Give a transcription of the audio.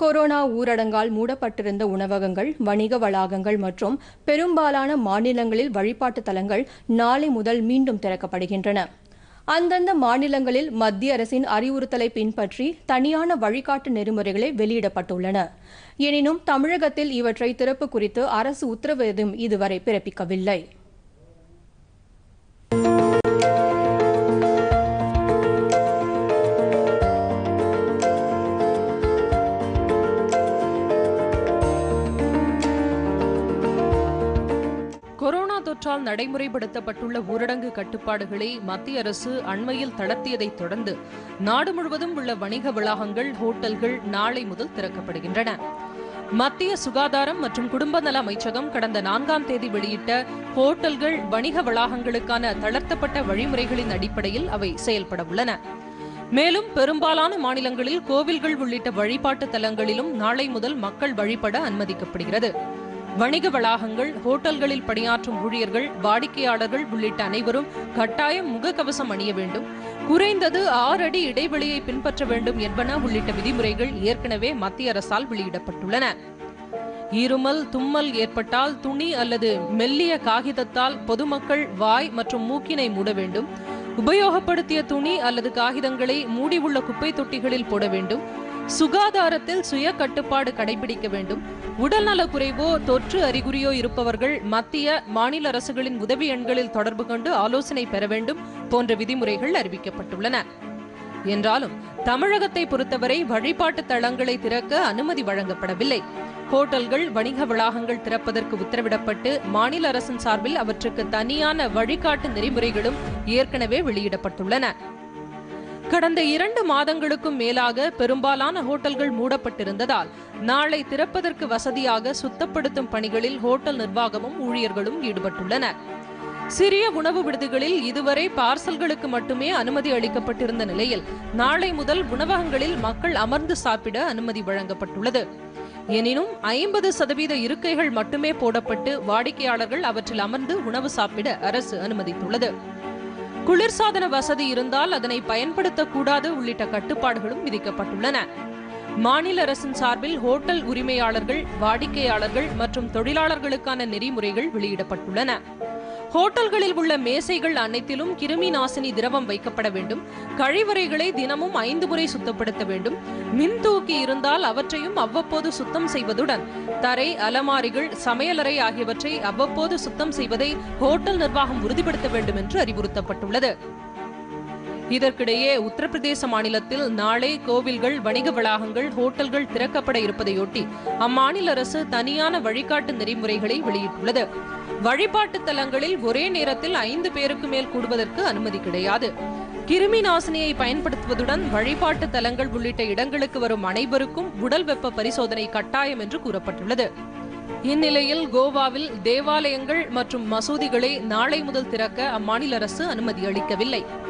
corona ஊரடங்கால் மூடப்பட்டிருந்த உணவகங்கள் வணிக வளாகங்கள் மற்றும் பெரும்பாலான மாநிலங்களில் வழிபாட்டுத் தலங்கள் நாளை முதல் மீண்டும் திறக்கப்படுகின்றன அந்தந்த மாநிலங்களில் மத்திய அரசின் அறிவுறுத்தலை பின்பற்றி தனியான வழிகாட்டு நெறிமுறைகளே வெளியிடப்பட்டுள்ளன எனினும் தமிழகத்தில் இவற்றை திறப்பு குறித்து அரசு உத்தரவு எதுவும் இதுவரை பிறப்பிக்கவில்லை கொரோனா தொற்றால் நடைமுறைப்படுத்தப்பட்டுள்ள ஊரடங்கு கட்டுப்பாடுகளை மத்திய அரசு அண்மையில் தளர்த்தியதைத் தொடர்ந்து நாடு முழுவதும் உள்ள வணிக வளாகங்கள் ஹோட்டல்கள் நாளை முதல் திறக்கப்படுகின்றன மத்திய சுகாதாரம் மற்றும் குடும்ப நல அமைச்சகம் கடந்த நான்காம் தேதி வெளியிட்ட ஹோட்டல்கள் வணிக வளாகங்களுக்கான தளர்த்தப்பட்ட வழிமுறைகளின் அடிப்படையில் அவை செயல்பட உள்ளன மேலும் பெரும்பாலான மாநிலங்களில் கோவில்கள் உள்ளிட்ட வழிபாட்டு தலங்களிலும் நாளை முதல் மக்கள் வழிபட அனுமதிக்கப்படுகிறது வணிக வளாகங்கள் ஹோட்டல்களில் பணியாற்றும் ஊழியர்கள் வாடிக்கையாளர்கள் உள்ளிட்ட அனைவரும் கட்டாயம் முகக்கவசம் அணிய வேண்டும் குறைந்தது ஆறு அடி இடைவெளியை பின்பற்ற வேண்டும் என்பன உள்ளிட்ட விதிமுறைகள் ஏற்கனவே மத்திய அரசால் வெளியிடப்பட்டுள்ளன இருமல் தும்மல் ஏற்பட்டால் துணி அல்லது மெல்லிய காகிதத்தால் பொதுமக்கள் வாய் மற்றும் மூக்கினை மூட வேண்டும் உபயோகப்படுத்திய துணி அல்லது காகிதங்களை மூடி உள்ள குப்பை தொட்டிகளில் போட வேண்டும் சுகாதாரத்தில் சுய கட்டுப்பாடு கடைபிடிக்க வேண்டும் உடல்நல குறைவோ தொற்று அறிகுறியோ இருப்பவர்கள் மத்திய மாநில அரசுகளின் உதவி எண்களில் தொடர்பு கொண்டு ஆலோசனை பெற வேண்டும் போன்ற விதிமுறைகள் அறிவிக்கப்பட்டுள்ளன என்றாலும் தமிழகத்தை பொறுத்தவரை வழிபாட்டு தளங்களை திறக்க அனுமதி வழங்கப்படவில்லை ஹோட்டல்கள் வணிக வளாகங்கள் திறப்பதற்கு உத்தரவிடப்பட்டு மாநில அரசின் சார்பில் அவற்றுக்கு தனியான வழிகாட்டு நெறிமுறைகளும் ஏற்கனவே வெளியிடப்பட்டுள்ளன கடந்த இரண்டு மாதங்களுக்கும் மேலாக பெரும்பாலான ஹோட்டல்கள் மூடப்பட்டிருந்ததால் நாளை திறப்பதற்கு வசதியாக சுத்தப்படுத்தும் பணிகளில் ஹோட்டல் நிர்வாகமும் ஊழியர்களும் ஈடுபட்டுள்ளனர் சிறிய உணவு விடுதிகளில் இதுவரை பார்சல்களுக்கு மட்டுமே அனுமதி அளிக்கப்பட்டிருந்த நிலையில் நாளை முதல் உணவகங்களில் மக்கள் அமர்ந்து சாப்பிட அனுமதி வழங்கப்பட்டுள்ளது எனினும் ஐம்பது சதவீத இருக்கைகள் மட்டுமே போடப்பட்டு வாடிக்கையாளர்கள் அவற்றில் அமர்ந்து உணவு சாப்பிட அரசு அனுமதித்துள்ளது குளிர்சாதன வசதி இருந்தால் அதனை பயன்படுத்தக்கூடாது உள்ளிட்ட கட்டுப்பாடுகளும் விதிக்கப்பட்டுள்ளன மாநில அரசின் சார்பில் ஹோட்டல் உரிமையாளர்கள் வாடிக்கையாளர்கள் மற்றும் தொழிலாளர்களுக்கான நெறிமுறைகள் வெளியிடப்பட்டுள்ளன ஹோட்டல்களில் உள்ள மேசைகள் அனைத்திலும் கிருமி நாசினி திரவம் வைக்கப்பட வேண்டும் கழிவறைகளை தினமும் ஐந்து முறை சுத்தப்படுத்த வேண்டும் மின் தூக்கி இருந்தால் அவற்றையும் அவ்வப்போது சுத்தம் செய்வதுடன் தரை அலமாரிகள் சமையலறை ஆகியவற்றை அவ்வப்போது சுத்தம் செய்வதை ஹோட்டல் நிர்வாகம் உறுதிப்படுத்த வேண்டும் என்று அறிவுறுத்தப்பட்டுள்ளது இதற்கிடையே உத்தரப்பிரதேச மாநிலத்தில் நாளை கோவில்கள் வணிக வளாகங்கள் ஹோட்டல்கள் திறக்கப்பட இருப்பதையொட்டி அம்மாநில அரசு தனியான வழிகாட்டு நெறிமுறைகளை வெளியிட்டுள்ளது வழிபாட்டு தலங்களில் ஒரே நேரத்தில் ஐந்து பேருக்கு மேல் கூடுவதற்கு அனுமதி கிடையாது கிருமி நாசினியை பயன்படுத்துவதுடன் வழிபாட்டு தலங்கள் உள்ளிட்ட இடங்களுக்கு வரும் அனைவருக்கும் உடல் வெப்ப பரிசோதனை கட்டாயம் என்று கூறப்பட்டுள்ளது இந்நிலையில் கோவாவில் தேவாலயங்கள் மற்றும் மசூதிகளை நாளை முதல் திறக்க அம்மாநில அரசு அனுமதி அளிக்கவில்லை